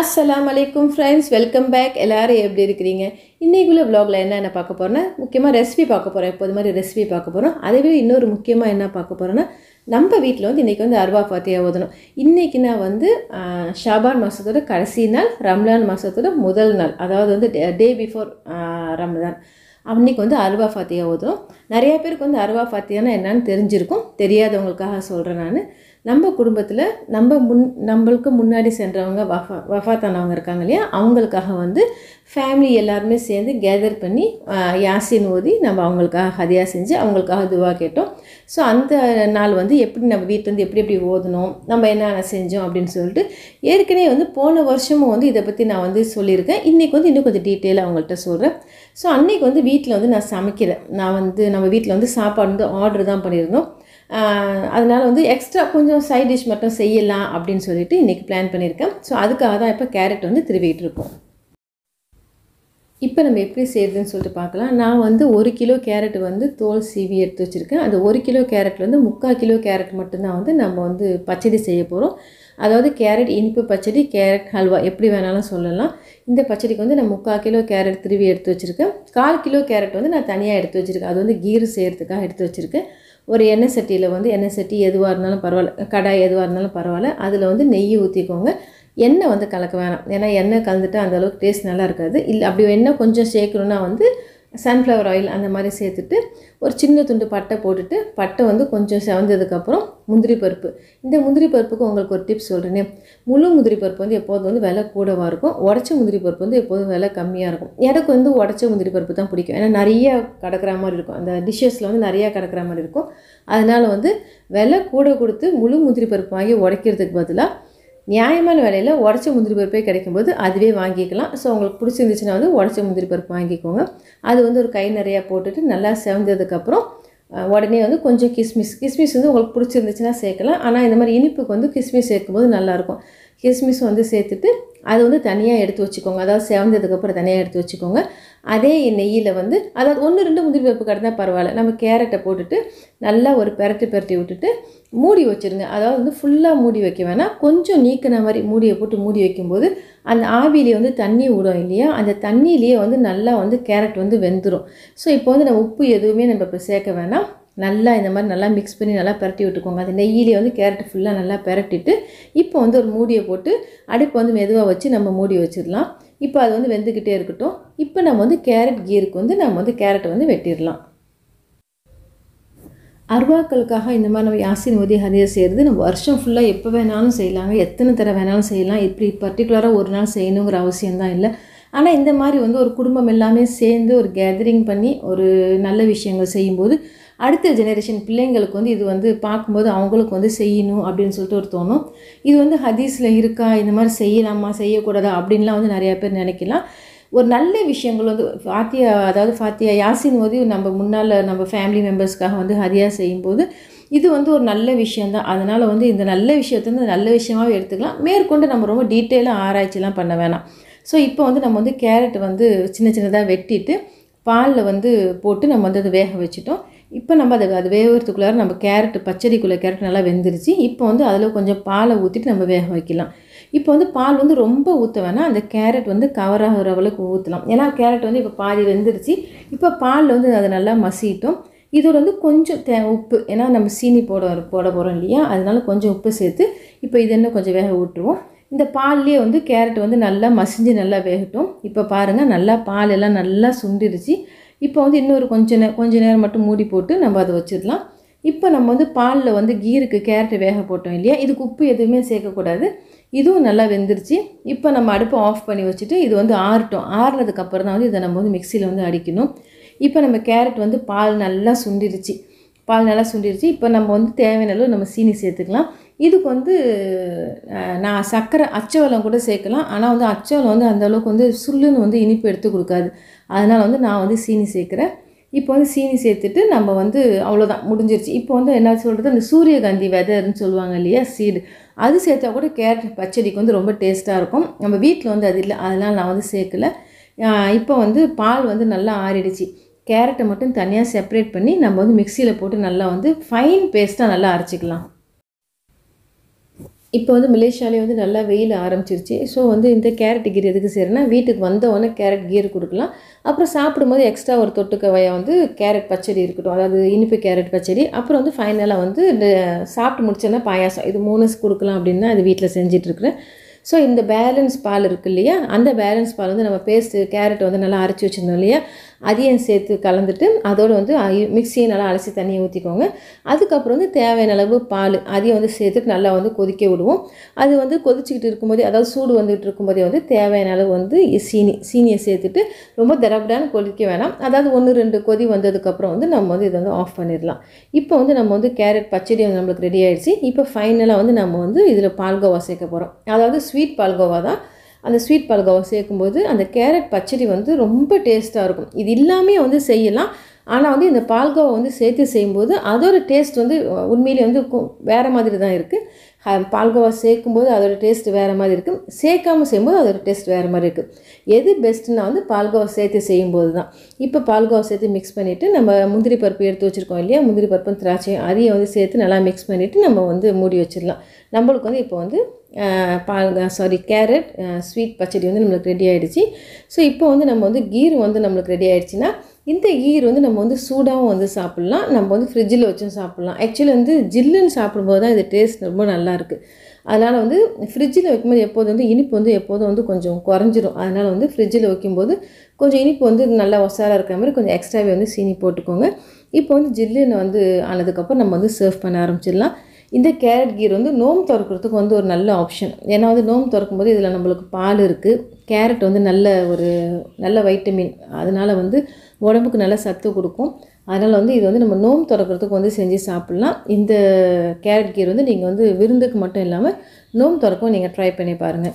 அஸ்ஸலாம் அலைக்கும் friends welcome back எல்லாரும் எப்படி இருக்கிறீங்க இன்றைக்குள்ள vlogல என்ன என்ன பார்க்க போகிறோன்னா முக்கியமாக ரெசிபி பார்க்க போகிறோம் எப்போது மாதிரி ரெசிபி பார்க்க போகிறோம் அதை விட இன்னொரு முக்கியமாக என்ன பார்க்க போகிறோன்னா நம்ம வீட்டில் வந்து இன்றைக்கி வந்து அருவா ஃபாத்தியா ஓதணும் இன்றைக்கி நான் வந்து ஆஹ், ஷாபான் மாதத்தோட கடைசி நாள் ரம்லான் மாதத்தோட முதல் நாள் அதாவது வந்து டே பிஃபோர் ரம்லான் அன்னைக்கு வந்து அருவா ஃபாத்தியா ஓதுறோம் நிறைய பேருக்கு வந்து அருவா ஃபாத்தியானா என்னன்னு தெரிஞ்சிருக்கும் தெரியாதவங்களுக்காக சொல்கிறேன் நான் நம்ம குடும்பத்தில் நம்ம முன் நம்மளுக்கு முன்னாடி சென்றவங்க வஃபா வஃபாத்தானவங்க இருக்காங்க இல்லையா அவங்களுக்காக வந்து ஃபேமிலி எல்லாருமே சேர்ந்து கேதர் பண்ணி ஆஹ், யாசின் ஓதி நம்ம அவங்களுக்காக ஹதியா செஞ்சு அவங்களுக்காக துவா கேட்டோம் ஸோ அந்த நாள் வந்து எப்படி நம்ம வீட்டிலேருந்து எப்படி எப்படி ஓதணும் நம்ம என்னென்ன செஞ்சோம் அப்படின்னு சொல்லிட்டு ஏற்கனவே வந்து போன வருஷமும் வந்து இதை பற்றி நான் வந்து சொல்லியிருக்கேன் இன்றைக்கி வந்து இன்னும் கொஞ்சம் டீட்டெயிலாக அவங்கள்ட்ட சொல்கிறேன் ஸோ அன்றைக்கி வந்து வீட்டில் வந்து நான் சமைக்கிறேன் நான் வந்து நம்ம வீட்டில் வந்து சாப்பாடு வந்து ஆர்டர் தான் பண்ணியிருந்தோம் ஆஹ் அதனால வந்து எக்ஸ்ட்ரா கொஞ்சம் சைட் டிஷ் மட்டும் செய்யலாம் அப்படின்னு சொல்லிட்டு இன்றைக்கி பிளான் பண்ணியிருக்கேன் ஸோ அதுக்காக தான் இப்போ கேரட் வந்து திருவிட்டு இருக்கோம் இப்போ நம்ம எப்படி செய்கிறதுன்னு சொல்லிட்டு பார்க்கலாம் நான் வந்து ஒரு கிலோ கேரட் வந்து தோல் சீவி எடுத்து வச்சுருக்கேன் அந்த ஒரு கிலோ கேரட் வந்து முக்கால் கிலோ கேரட் மட்டும்தான் வந்து நம்ம வந்து பச்சடி செய்ய போகிறோம் அதாவது கேரட் இனிப்பு பச்சடி கேரட் ஹல்வா எப்படி வேணாலும் சொல்லலாம் இந்த பச்சடிக்கு வந்து நான் முக்கால் கிலோ கேரட் திருவி எடுத்து வச்சுருக்கேன் கால் கிலோ கேரட் வந்து நான் தனியாக எடுத்து வச்சுருக்கேன் அது வந்து கீர் செய்கிறதுக்காக எடுத்து வச்சுருக்கேன் ஒரு எண்ணெய் சட்டியில் வந்து எண்ணெய் சட்டி எதுவாக இருந்தாலும் பரவாயில்ல கடாய் எதுவாக இருந்தாலும் பரவாயில்ல அதில் வந்து நெய் ஊற்றிக்கோங்க எண்ணெய் வந்து கலக்க வேணாம் ஏன்னா எண்ணெய் கலந்துட்டு அந்த அளவுக்கு டேஸ்ட் நல்லா இருக்காது இல்லை அப்படி எண்ணெய் கொஞ்சம் சேர்க்கணுன்னா வந்து சன்ஃப்ளவர் ஆயில் அந்த மாதிரி சேர்த்துட்டு ஒரு சின்ன துண்டு பட்டை போட்டுட்டு பட்டை வந்து கொஞ்சம் செவந்ததுக்கப்புறம் முந்திரி பருப்பு இந்த முந்திரி பருப்புக்கு உங்களுக்கு ஒரு டிப்ஸ் சொல்கிறேனே முழு முந்திரி பருப்பு வந்து எப்போதும் வந்து விலை கூடவாக இருக்கும் உடச்ச முந்திரி பருப்பு வந்து எப்போதும் விலை கம்மியாக இருக்கும் எனக்கு வந்து உடச்ச முந்திரி பருப்பு தான் பிடிக்கும் ஏன்னா நிறைய கிடக்கிற மாதிரி இருக்கும் அந்த டிஷ்ஷஸில் வந்து நிறையா கிடக்கிற மாதிரி இருக்கும் அதனால் வந்து விலை கூட கொடுத்து முழு முந்திரி பருப்பு வாங்கி உடைக்கிறதுக்கு பதிலாக நியாயமான விலையில் உடச்ச முந்திரி பருப்பே கிடைக்கும்போது அதுவே வாங்கிக்கலாம் ஸோ உங்களுக்கு பிடிச்சிருந்துச்சுன்னா வந்து உடச்ச முந்திரி பருப்பு வாங்கிக்கோங்க அது வந்து ஒரு கை நிறையா போட்டுட்டு நல்லா செவந்ததுக்கப்புறம் அஹ், உடனே வந்து கொஞ்சம் கிஸ்மிஸ் கிஸ்மிஸ் வந்து உங்களுக்கு பிடிச்சிருந்துச்சுன்னா சேர்க்கலாம் ஆனால் இந்த மாதிரி இனிப்புக்கு வந்து கிஸ்மிஸ் சேர்க்கும்போது நல்லாயிருக்கும் கிஸ்மிஸ் வந்து சேர்த்துட்டு அது வந்து தனியாக எடுத்து வச்சுக்கோங்க அதாவது செவந்ததுக்கப்புறம் தனியாக எடுத்து வச்சுக்கோங்க அதே நெய்யில் வந்து அதாவது ஒன்று ரெண்டு முந்திரி பருப்பு கிடந்தா பரவாயில்ல நம்ம கேரட்டை போட்டுட்டு நல்லா ஒரு பெரட்டி பெரட்டி விட்டுட்டு மூடி வச்சுருங்க அதாவது வந்து ஃபுல்லாக மூடி வைக்க வேணாம் கொஞ்சம் நீக்கின மாதிரி மூடியை போட்டு மூடி வைக்கும்போது அந்த ஆவியிலே வந்து தண்ணி விடும் இல்லையா அந்த தண்ணியிலேயே வந்து நல்லா வந்து கேரட் வந்து வெந்துடும் ஸோ இப்போ வந்து நம்ம உப்பு எதுவுமே நம்ம இப்போ சேர்க்க வேணாம் நல்லா இந்த மாதிரி நல்லா மிக்ஸ் பண்ணி நல்லா பரட்டி விட்டுக்கோங்க அந்த நெய்யிலே வந்து கேரட் ஃபுல்லாக நல்லா பரட்டிட்டு இப்போ வந்து ஒரு மூடியை போட்டு அடுப்பு வந்து மெதுவாக வச்சு நம்ம மூடி வச்சிடலாம் இப்போ அது வந்து வெந்துக்கிட்டே இருக்கட்டும் இப்போ நம்ம வந்து கேரட் கீருக்கு வந்து நம்ம வந்து கேரட்டை வந்து வெட்டிடலாம் அருவாக்களுக்காக இந்த மாதிரி நம்ம யாசின் ஓதி ஹதியா செய்கிறது நம்ம வருஷம் ஃபுல்லாக எப்போ வேணாலும் செய்யலாங்க எத்தனை தடவை வேணாலும் செய்யலாம் இப்படி பர்டிகுலராக ஒரு நாள் செய்யணுங்கிற அவசியம் தான் இல்லை ஆனால் இந்த மாதிரி வந்து ஒரு குடும்பம் எல்லாமே சேர்ந்து ஒரு கேதரிங் பண்ணி ஒரு நல்ல விஷயங்கள் செய்யும்போது அடுத்த ஜெனரேஷன் பிள்ளைங்களுக்கு வந்து இது வந்து பார்க்கும்போது அவங்களுக்கு வந்து செய்யணும் அப்படின்னு சொல்லிட்டு ஒரு தோணும் இது வந்து ஹதீஸில் இருக்கா இந்த மாதிரி செய்யலாமா செய்யக்கூடாதா அப்படின்லாம் வந்து நிறையா பேர் நினைக்கலாம் ஒரு நல்ல விஷயங்கள் வந்து ஃபாத்தியா அதாவது ஃபாத்தியா யாசின் ஓதி நம்ம முன்னால் நம்ம ஃபேமிலி மெம்பர்ஸ்க்காக வந்து ஹதியா செய்யும்போது இது வந்து ஒரு நல்ல விஷயந்தான் அதனால் வந்து இந்த நல்ல விஷயத்தை வந்து நல்ல விஷயமாவே எடுத்துக்கலாம் மேற்கொண்டு நம்ம ரொம்ப டீட்டெயிலாக ஆராய்ச்சிலாம் பண்ண வேணாம் ஸோ இப்போ வந்து நம்ம வந்து கேரட் வந்து சின்ன சின்னதாக வெட்டிட்டு பாலில் வந்து போட்டு நம்ம வந்து அதை வேக வச்சுட்டோம் இப்போ நம்ம அதை அது வேகிறதுக்குள்ளார நம்ம கேரட் பச்சடிக்குள்ளே கேரட் நல்லா வெந்துருச்சு இப்போ வந்து அதில் கொஞ்சம் பாலை ஊற்றிட்டு நம்ம வேக வைக்கலாம் இப்போ வந்து பால் வந்து ரொம்ப ஊற்ற வேணாம் அந்த கேரட் வந்து கவர் ஆகிற அளவுக்கு ஊற்றலாம் ஏன்னா கேரட் வந்து இப்போ பாதி வெந்துருச்சு இப்போ பாலில் வந்து அதை நல்லா மசிட்டோம் இதோட வந்து கொஞ்சம் தே உப்பு ஏன்னா நம்ம சீனி போட போட போகிறோம் இல்லையா அதனால கொஞ்சம் உப்பு சேர்த்து இப்போ இது என்ன கொஞ்சம் வேக விட்டுருவோம் இந்த பால்லேயே வந்து கேரட் வந்து நல்லா மசிஞ்சு நல்லா வேகட்டும் இப்போ பாருங்கள் நல்லா பால் எல்லாம் நல்லா சுண்டிருச்சு இப்போ வந்து இன்னொரு கொஞ்ச நே கொஞ்ச நேரம் மட்டும் மூடி போட்டு நம்ம அதை வச்சிடலாம் இப்போ நம்ம வந்து பாலில் வந்து கீருக்கு கேரட் வேக போட்டோம் இல்லையா இதுக்கு உப்பு எதுவுமே சேர்க்கக்கூடாது இதுவும் நல்லா வெந்துருச்சு இப்போ நம்ம அடுப்பை ஆஃப் பண்ணி வச்சுட்டு இது வந்து ஆறட்டும் ஆறுனதுக்கு அப்புறம் தான் வந்து இதை நம்ம வந்து மிக்சியில் வந்து அடிக்கணும் இப்போ நம்ம கேரட் வந்து பால் நல்லா சுண்டிருச்சு பால் நல்லா சுண்டிருச்சு இப்போ நம்ம வந்து தேவையான அளவு நம்ம சீனி சேர்த்துக்கலாம் இதுக்கு வந்து அஹ், நான் சர்க்கரை அச்சவலம் கூட சேர்க்கலாம் ஆனால் வந்து அச்சவலம் வந்து அந்த அளவுக்கு வந்து சுள்ளுன்னு வந்து இனிப்பு எடுத்து கொடுக்காது அதனால் வந்து நான் வந்து சீனி சேர்க்குறேன் இப்போ வந்து சீனி சேர்த்துட்டு நம்ம வந்து அவ்வளோதான் முடிஞ்சிருச்சு இப்போ வந்து என்ன சொல்கிறது அந்த சூரியகாந்தி வெதர்னு சொல்லுவாங்க இல்லையா சீடு அது சேர்த்தா கூட கேரட் பச்சடிக்கு வந்து ரொம்ப டேஸ்ட்டாக இருக்கும் நம்ம வீட்டில் வந்து அது இல்லை அதனால் நான் வந்து சேர்க்கல ஆஹ் இப்போ வந்து பால் வந்து நல்லா ஆறிடுச்சு கேரட்டை மட்டும் தனியாக செப்பரேட் பண்ணி நம்ம வந்து மிக்சியில் போட்டு நல்லா வந்து ஃபைன் பேஸ்ட்டாக நல்லா அரைச்சிக்கலாம் இப்போ வந்து மலேசியாலே வந்து நல்லா வெயில் ஆரம்பிச்சிருச்சு ஸோ வந்து இந்த கேரட் கீர் எதுக்கு செய்யறேன்னா வீட்டுக்கு வந்த உடனே கேரட் கீர் கொடுக்கலாம் அப்புறம் சாப்பிடும்போது எக்ஸ்ட்ரா ஒரு தொட்டுக்கவையாக வந்து கேரட் பச்சடி இருக்கட்டும் அதாவது இனிப்பு கேரட் பச்சடி அப்புறம் வந்து ஃபைனலாக வந்து இந்த சாப்பிட்டு முடிச்சோன்னா பாயாசம் இது மூணு கொடுக்கலாம் அப்படின்னு தான் இது வீட்டில் செஞ்சிட்ருக்குறேன் ஸோ இந்த பேலன்ஸ் பால் இருக்கு இல்லையா அந்த பேலன்ஸ் பால் வந்து நம்ம பேஸ்ட்டு கேரட் வந்து நல்லா அரைச்சி வச்சுருந்தோம் இல்லையா அதையும் சேர்த்து கலந்துட்டு அதோடு வந்து மிக்சியை நல்லா அலசி தண்ணியை ஊற்றிக்கோங்க அதுக்கப்புறம் வந்து தேவையான அளவு பால் அதையும் வந்து சேர்த்துட்டு நல்லா வந்து கொதிக்க விடுவோம் அது வந்து கொதிச்சுக்கிட்டு இருக்கும்போதே அதாவது சூடு வந்துகிட்டு இருக்கும்போதே வந்து தேவையான அளவு வந்து சீனி சீனியை சேர்த்துட்டு ரொம்ப தரப்படான்னு கொதிக்க வேணாம் அதாவது ஒன்று ரெண்டு கொதி வந்ததுக்கப்புறம் வந்து நம்ம வந்து இதை வந்து ஆஃப் பண்ணிடலாம் இப்போ வந்து நம்ம வந்து கேரட் பச்சடி வந்து நம்மளுக்கு ரெடி ஆயிடுச்சு இப்போ ஃபைனலாக வந்து நம்ம வந்து இதில் பால்கோவா சேர்க்க போகிறோம் அதாவது ஸ்வீட் பால்கோவா தான் அந்த ஸ்வீட் பால்கோவா சேர்க்கும்போது அந்த கேரட் பச்சடி வந்து ரொம்ப டேஸ்ட்டாக இருக்கும் இது இல்லாமே வந்து செய்யலாம் ஆனால் வந்து இந்த பால்கோவா வந்து சேர்த்து செய்யும்போது அதோட டேஸ்ட் வந்து உண்மையிலே வந்து கு- வேறு மாதிரி தான் இருக்குது பால்கோவா சேர்க்கும்போது அதோட டேஸ்ட் வேறு மாதிரி இருக்குது சேர்க்காம செய்யும்போது அதோட டேஸ்ட் வேறு மாதிரி இருக்குது எது பெஸ்ட்டுன்னா வந்து பால்கோவா சேர்த்து செய்யும்போது தான் இப்போ பால்கோவா சேர்த்து மிக்ஸ் பண்ணிவிட்டு நம்ம முந்திரி பருப்பு எடுத்து வச்சுருக்கோம் இல்லையா முந்திரி பருப்பும் திராட்சையும் அதையும் வந்து சேர்த்து நல்லா மிக்ஸ் பண்ணிவிட்டு நம்ம வந்து மூடி வச்சிடலாம் நம்மளுக்கு வந்து இப்போ வந்து அஹ், பால் சாரி கேரட் ஸ்வீட் பச்சடி வந்து நம்மளுக்கு ரெடி ஆகிடுச்சு ஸோ இப்போ வந்து நம்ம வந்து கீர் வந்து நம்மளுக்கு ரெடி ஆயிடுச்சுன்னா இந்த கீர் வந்து நம்ம வந்து சூடாகவும் வந்து சாப்பிட்லாம் நம்ம வந்து ஃப்ரிட்ஜில் வச்சும் சாப்பிட்லாம் ஆக்சுவலி வந்து ஜில்லுன்னு சாப்பிடும்போது தான் இது டேஸ்ட் ரொம்ப நல்லா இருக்குது அதனால் வந்து ஃப்ரிட்ஜில் வைக்கும்போது எப்போதும் வந்து இனிப்பு வந்து எப்போதும் வந்து கொஞ்சம் குறைஞ்சிரும் அதனால் வந்து ஃப்ரிட்ஜில் வைக்கும்போது கொஞ்சம் இனிப்பு வந்து நல்லா ஒசாராக இருக்கிற மாதிரி கொஞ்சம் எக்ஸ்ட்ராவே வந்து சீனி போட்டுக்கோங்க இப்போ வந்து ஜில்லுன்னு வந்து ஆனதுக்கப்புறம் நம்ம வந்து சர்வ் பண்ண ஆரம்பிச்சிடலாம் இந்த கேரட் கீர் வந்து நோம் திறக்கிறதுக்கு வந்து ஒரு நல்ல ஆப்ஷன் ஏன்னா வந்து நோம் திறக்கும் போது இதில் நம்மளுக்கு பால் இருக்குது கேரட் வந்து நல்ல ஒரு நல்ல வைட்டமின் அதனால் வந்து உடம்புக்கு நல்ல சத்து கொடுக்கும் அதனால் வந்து இது வந்து நம்ம நோம் திறக்கிறதுக்கு வந்து செஞ்சு சாப்பிட்லாம் இந்த கேரட் கீர் வந்து நீங்கள் வந்து விருந்துக்கு மட்டும் இல்லாமல் நோம் திறக்கவும் நீங்கள் ட்ரை பண்ணி பாருங்கள்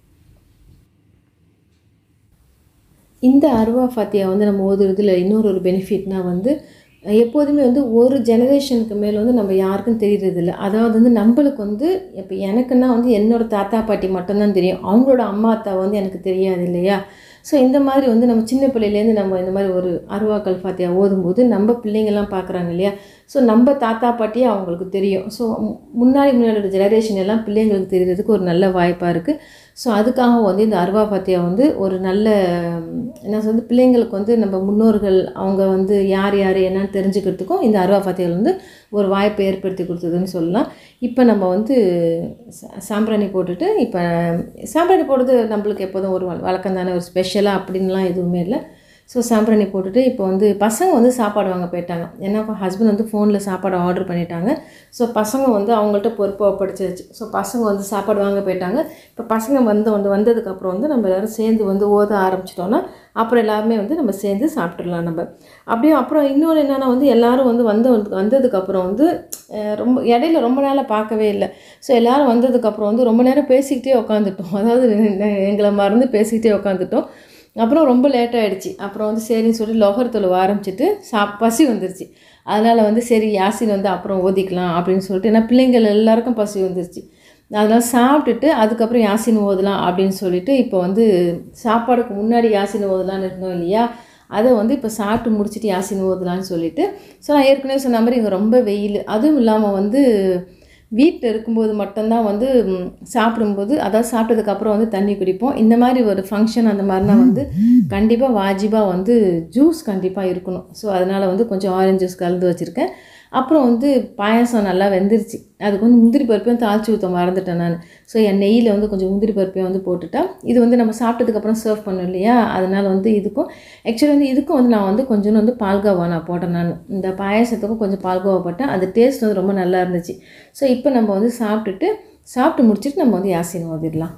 இந்த அருவா ஃபாத்தியா வந்து நம்ம ஓதுறதுல இன்னொரு ஒரு பெனிஃபிட்னா வந்து எப்போதுமே வந்து ஒரு ஜெனரேஷனுக்கு மேலே வந்து நம்ம யாருக்கும் தெரியறதில்ல அதாவது வந்து நம்மளுக்கு வந்து இப்போ எனக்குன்னா வந்து என்னோட தாத்தா பாட்டி மட்டும்தான் தெரியும் அவங்களோட அம்மா அத்தா வந்து எனக்கு தெரியாது இல்லையா ஸோ இந்த மாதிரி வந்து நம்ம சின்ன பிள்ளையிலேருந்து நம்ம இந்த மாதிரி ஒரு அருவாக்கள் ஃபாத்தியா ஓதும்போது நம்ம பிள்ளைங்கள்லாம் பார்க்குறாங்க இல்லையா ஸோ நம்ம தாத்தா பாட்டியே அவங்களுக்கு தெரியும் ஸோ முன்னாடி முன்னாடி ஜெனரேஷன் எல்லாம் பிள்ளைங்களுக்கு தெரியறதுக்கு ஒரு நல்ல வாய்ப்பாக இருக்குது ஸோ அதுக்காக வந்து இந்த அருவா பாத்தியா வந்து ஒரு நல்ல ம், என்ன சொல்றது பிள்ளைங்களுக்கு வந்து நம்ம முன்னோர்கள் அவங்க வந்து யார் யார் என்னன்னு தெரிஞ்சுக்கிறதுக்கும் இந்த அருவா பாத்தியாவில் வந்து ஒரு வாய்ப்பை ஏற்படுத்தி கொடுத்ததுன்னு சொல்லலாம் இப்போ நம்ம வந்து சா- சாம்பிராணி போட்டுட்டு இப்போ சாம்பிராணி போடுறது நம்மளுக்கு எப்போதும் ஒரு வழக்கம் தானே ஒரு ஸ்பெஷலாக அப்படின்லாம் எதுவுமே இல்லை ஸோ சாம்பிராணி போட்டுட்டு இப்போ வந்து பசங்க வந்து சாப்பாடு வாங்க போயிட்டாங்க ஏன்னா இப்போ ஹஸ்பண்ட் வந்து ஃபோனில் சாப்பாடு ஆர்டர் பண்ணிட்டாங்க ஸோ பசங்க வந்து அவங்கள்ட்ட பொறுப்பாக படிச்சிருச்சு ஸோ பசங்க வந்து சாப்பாடு வாங்க போயிட்டாங்க இப்போ பசங்க வந்து வந்து வந்ததுக்கப்புறம் வந்து நம்ம எல்லோரும் சேர்ந்து வந்து ஓத ஆரம்பிச்சிட்டோன்னா அப்புறம் எல்லாருமே வந்து நம்ம சேர்ந்து சாப்பிட்றலாம் நம்ம அப்படியே அப்புறம் இன்னொன்று என்னென்னா வந்து எல்லாரும் வந்து வந்து வந்ததுக்கப்புறம் வந்து அஹ், ரொம்ப இடையில ரொம்ப நாளாக பார்க்கவே இல்லை ஸோ எல்லாரும் வந்ததுக்கப்புறம் வந்து ரொம்ப நேரம் பேசிக்கிட்டே உட்காந்துட்டோம் அதாவது எங்களை மறந்து பேசிக்கிட்டே உட்காந்துட்டோம் அப்புறம் ரொம்ப லேட் ஆயிடுச்சு அப்புறம் வந்து சரின்னு சொல்லி லோகர் தொழுவ ஆரம்பிச்சிட்டு சாப் பசி வந்துருச்சு அதனால் வந்து சரி யாசின் வந்து அப்புறம் ஓதிக்கலாம் அப்படின்னு சொல்லிட்டு ஏன்னா பிள்ளைங்கள் எல்லாருக்கும் பசி வந்துருச்சு அதனால் சாப்பிட்டுட்டு அதுக்கப்புறம் யாசின் ஓதலாம் அப்படின்னு சொல்லிட்டு இப்போ வந்து சாப்பாடுக்கு முன்னாடி யாசின் ஓதலாம்னு இருந்தோம் இல்லையா அதை வந்து இப்போ சாப்பிட்டு முடிச்சுட்டு யாசின் ஓதலான்னு சொல்லிட்டு ஸோ நான் ஏற்கனவே சொன்ன மாதிரி இங்கே ரொம்ப வெயில் அதுவும் இல்லாமல் வந்து வீட்டில் இருக்கும்போது மட்டும்தான் வந்து ம், சாப்பிடும்போது அதாவது சாப்பிட்டதுக்கப்புறம் வந்து தண்ணி குடிப்போம் இந்த மாதிரி ஒரு ஃபங்க்ஷன் அந்த மாதிரினா வந்து கண்டிப்பாக வாஜிபாக வந்து ஜூஸ் கண்டிப்பாக இருக்கணும் ஸோ அதனால் வந்து கொஞ்சம் ஆரஞ்சு ஜூஸ் கலந்து வச்சுருக்கேன் அப்புறம் வந்து பாயாசம் நல்லா வெந்துருச்சு அதுக்கு வந்து முந்திரி பருப்பையும் தாளிச்சு ஊற்ற மறந்துட்டேன் நான் ஸோ என் நெய்யில் வந்து கொஞ்சம் முந்திரி பருப்பையும் வந்து போட்டுட்டா இது வந்து நம்ம சாப்பிட்டதுக்கப்புறம் சர்வ் பண்ணோம் இல்லையா அதனால் வந்து இதுக்கும் ஆக்சுவலி வந்து இதுக்கும் வந்து நான் வந்து கொஞ்சோண்டு வந்து பால்கோவா நான் போட்டேன் நான் இந்த பாயாசத்துக்கும் கொஞ்சம் பால்கோவா போட்டேன் அது டேஸ்ட் வந்து ரொம்ப நல்லா இருந்துச்சு ஸோ இப்போ நம்ம வந்து சாப்பிட்டுட்டு சாப்பிட்டு முடிச்சுட்டு நம்ம வந்து யாசின் ஓதிடலாம்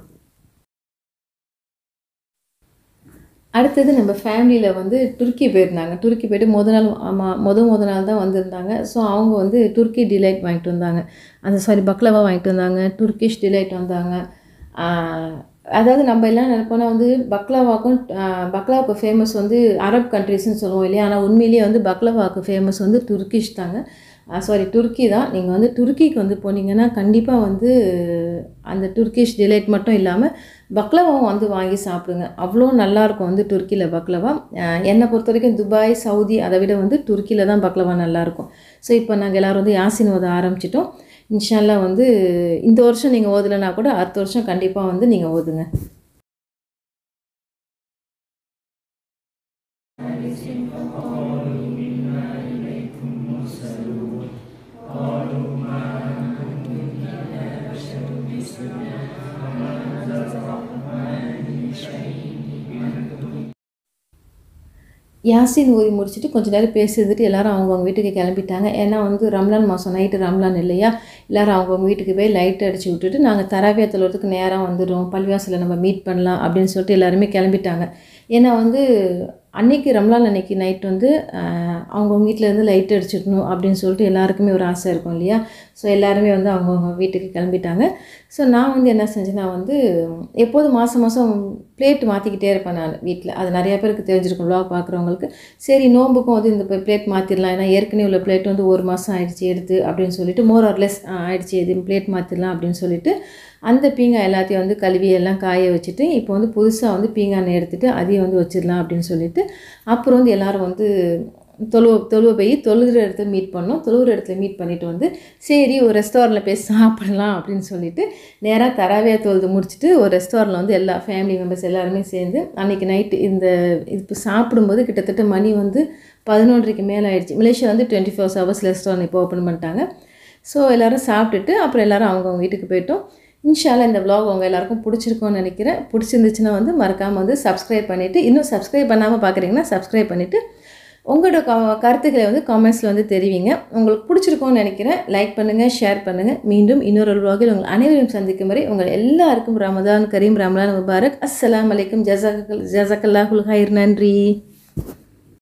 அடுத்தது நம்ம ஃபேமிலியில் வந்து துருக்கி போயிருந்தாங்க துருக்கி போயிட்டு முத நாள் ஆமாம் முத முத நாள் தான் வந்திருந்தாங்க ஸோ அவங்க வந்து துருக்கி டிலைட் வாங்கிட்டு வந்தாங்க அந்த சாரி பக்லவா வாங்கிட்டு வந்தாங்க துர்க்கிஷ் டிலைட் வந்தாங்க ஆஹ், அதாவது நம்ம எல்லாம் நினைப்போம்னா வந்து பக்லவாக்கும் ஆஹ், பக்லாவுக்கு ஃபேமஸ் வந்து அரப் கண்ட்ரிஸ்னு சொல்லுவோம் இல்லையா ஆனால் உண்மையிலேயே வந்து பக்லவாவுக்கு ஃபேமஸ் வந்து துர்க்கிஷ் தாங்க சாரி துருக்கி தான் நீங்கள் வந்து துருக்கிக்கு வந்து போனீங்கன்னா கண்டிப்பாக வந்து அந்த துர்க்கிஷ் டிலைட் மட்டும் இல்லாமல் பக்லவாவும் வந்து வாங்கி சாப்பிடுங்க அவ்வளோ நல்லாயிருக்கும் வந்து துருக்கியில் பக்லவா அஹ் என்னை பொறுத்த வரைக்கும் துபாய் சவுதி அதை விட வந்து துருக்கியில் தான் பக்லவா நல்லாயிருக்கும் ஸோ இப்போ நாங்கள் எல்லோரும் வந்து யாசின் ஓத ஆரம்பிச்சிட்டோம் இன்ஷால்லா வந்து இந்த வருஷம் நீங்கள் ஓதலைன்னா கூட அடுத்த வருஷம் கண்டிப்பாக வந்து நீங்கள் ஓதுங்க யாசின் ஊதி முடிச்சுட்டு கொஞ்ச நேரம் பேசிட்டு எல்லாரும் அவங்கவுங்க வீட்டுக்கு கிளம்பிட்டாங்க ஏன்னா வந்து ரம்லான் மாதம் நைட்டு ரம்லான் இல்லையா எல்லாரும் அவங்கவுங்க வீட்டுக்கு போய் லைட் அடிச்சு விட்டுட்டு நாங்கள் தராவியா தொழுறதுக்கு நேராக வந்துடும் பள்ளிவாசலில் நம்ம மீட் பண்ணலாம் அப்படின்னு சொல்லிட்டு எல்லாருமே கிளம்பிட்டாங்க ஏன்னா வந்து அன்னைக்கு ரம்லான் அன்னைக்கு நைட் வந்து அவங்கவுங்க வீட்டிலேருந்து லைட் அடிச்சிடணும் அப்படின்னு சொல்லிட்டு எல்லாருக்குமே ஒரு ஆசை இருக்கும் இல்லையா ஸோ எல்லாருமே வந்து அவங்கவுங்க வீட்டுக்கு கிளம்பிட்டாங்க ஸோ நான் வந்து என்ன செஞ்சேன்னா வந்து எப்போதும் மாதம் மாதம் பிளேட் மாற்றிக்கிட்டே இருப்பேன் நான் வீட்டில் அது நிறைய பேருக்கு தெரிஞ்சிருக்கும் விளாக் பார்க்குறவங்களுக்கு சரி நோம்புக்கும் வந்து இந்த பிளேட் மாற்றிடலாம் ஏன்னா ஏற்கனவே உள்ள பிளேட் வந்து ஒரு மாதம் ஆயிடுச்சு எடுத்து அப்படின்னு சொல்லிட்டு மோர் ஆர்லெஸ் ஆயிடுச்சு இது பிளேட் மாற்றிடலாம் அப்படின்னு சொல்லிட்டு அந்த பீங்காய் எல்லாத்தையும் வந்து கழுவி எல்லாம் காய வச்சுட்டு இப்போ வந்து புதுசாக வந்து பீங்கானை எடுத்துகிட்டு அதையும் வந்து வச்சிடலாம் அப்படின்னு சொல்லிட்டு அப்புறம் வந்து எல்லோரும் வந்து தொழுவ தொழுவ போய் தொழுகிற இடத்துல மீட் பண்ணோம் தொழுகிற இடத்துல மீட் பண்ணிவிட்டு வந்து சரி ஒரு ரெஸ்டாரண்ட்டில் போய் சாப்பிடலாம் அப்படின்னு சொல்லிட்டு நேராக தராவியாக தொழுது முடிச்சுட்டு ஒரு ரெஸ்டாரண்ட்டில் வந்து எல்லா ஃபேமிலி மெம்பர்ஸ் எல்லாருமே சேர்ந்து அன்றைக்கி நைட்டு இந்த இப்போ சாப்பிடும்போது கிட்டத்தட்ட மணி வந்து பதினொன்றரைக்கு மேலே ஆயிடுச்சு மலேசியா வந்து டுவெண்ட்டி ஃபோர் ஹவர்ஸ் ரெஸ்டாரண்ட் இப்போ ஓப்பன் பண்ணிட்டாங்க ஸோ எல்லோரும் சாப்பிட்டுட்டு அப்புறம் எல்லோரும் அவங்கவுங்க வீட்டுக்கு போயிட்டோம் இன்ஷால்லா இந்த vlog உங்கள் எல்லாருக்கும் பிடிச்சிருக்கும்னு நினைக்கிறேன் பிடிச்சிருந்துச்சுன்னா வந்து மறக்காமல் வந்து சப்ஸ்கிரைப் பண்ணிவிட்டு இன்னும் சப்ஸ்கிரைப் பண்ணாமல் பார்க்குறீங்கன்னா சப்ஸ்கிரைப் பண்ணிவிட்டு உங்களோட க கருத்துக்களை வந்து காமெண்ட்ஸில் வந்து தெரிவிங்க உங்களுக்கு பிடிச்சிருக்கும்னு நினைக்கிறேன் லைக் பண்ணுங்கள் ஷேர் பண்ணுங்கள் மீண்டும் இன்னொரு vlogல் உங்கள் அனைவரையும் சந்திக்கும் வரை உங்கள் எல்லாருக்கும் ரமதான் கரீம் ரமலான் முபாரக் அஸ்ஸலாமு அலைக்கும் ஜசாக் ஜசக்கல்லாஹுல் ஹைர் நன்றி